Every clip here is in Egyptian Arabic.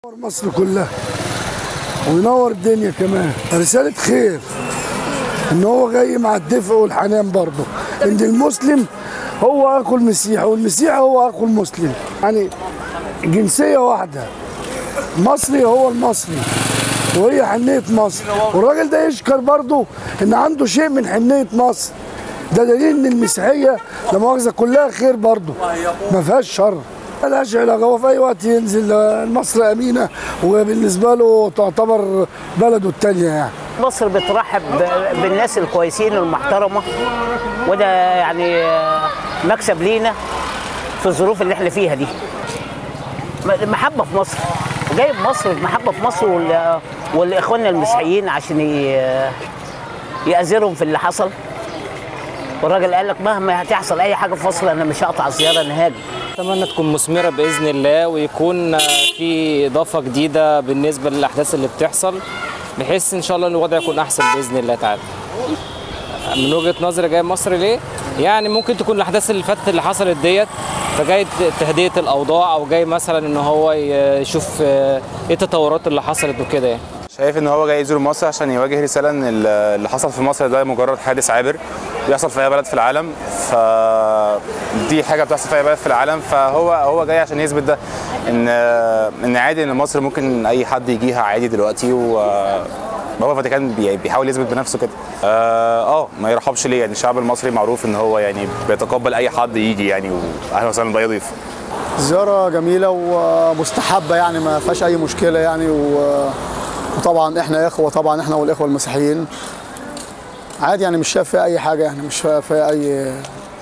مصر كلها وينور الدنيا كمان رسالة خير ان هو جاي مع الدفء والحنان برضه ان المسلم هو اخو المسيحي والمسيحي هو اخو المسلم يعني جنسية واحدة مصري هو المصري وهي حنية مصر والراجل ده يشكر برضه ان عنده شيء من حنية مصر ده دليل ان المسيحية لا مؤاخذة كلها خير برضه ما فيهاش شر ملهاش علاقة هو في أي وقت ينزل مصر أمينة وبالنسبة له تعتبر بلده التانية يعني مصر بترحب ب- بالناس الكويسين المحترمة وده يعني آه، مكسب لينا في الظروف اللي احنا فيها دي م- محبة في مصر جايب مصر محبة في مصر وال- والإخواننا المسيحيين عشان ي- يأذرهم في اللي حصل والراجل قال لك مهما هتحصل أي حاجة في مصر أنا مش هقطع الزيارة نهائي اتمنى تكون مثمره باذن الله ويكون في اضافه جديده بالنسبه للاحداث اللي بتحصل بحيث ان شاء الله الوضع يكون احسن باذن الله تعالى من وجهه نظري جاي مصر ليه يعني ممكن تكون الاحداث اللي فاتت اللي حصلت ديت فجاي تهدئه الاوضاع او جاي مثلا ان هو يشوف ايه التطورات اللي حصلت وكده يعني شايف ان هو جاي يزور مصر عشان يواجه رساله ان ال- اللي حصل في مصر ده مجرد حادث عابر بيحصل في اي بلد في العالم ف دي حاجه بتحصل في اي بلد في العالم فهو هو جاي عشان يثبت ده ان ان عادي ان مصر ممكن اي حد يجيها عادي دلوقتي و هو الفاتيكان بي- بيحاول يثبت بنفسه كده اه آه، ما يرحبش ليه يعني الشعب المصري معروف ان هو يعني بيتقبل اي حد يجي يعني واهلا وسهلا باي ضيف زيارة جميلة ومستحبة يعني ما فيهاش أي مشكلة يعني و- وطبعا إحنا إخوة طبعا إحنا والإخوة المسيحيين عادي يعني مش شايف فيها أي حاجة يعني مش شايف فيها أي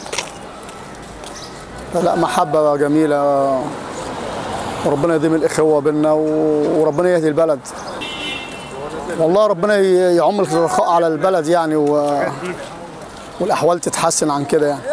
لا, لا محبة جميلة وربنا يديم الإخوة بينا و- وربنا يهدي البلد والله ربنا ي- يعم الرخاء على البلد يعني و... والأحوال تتحسن عن كده يعني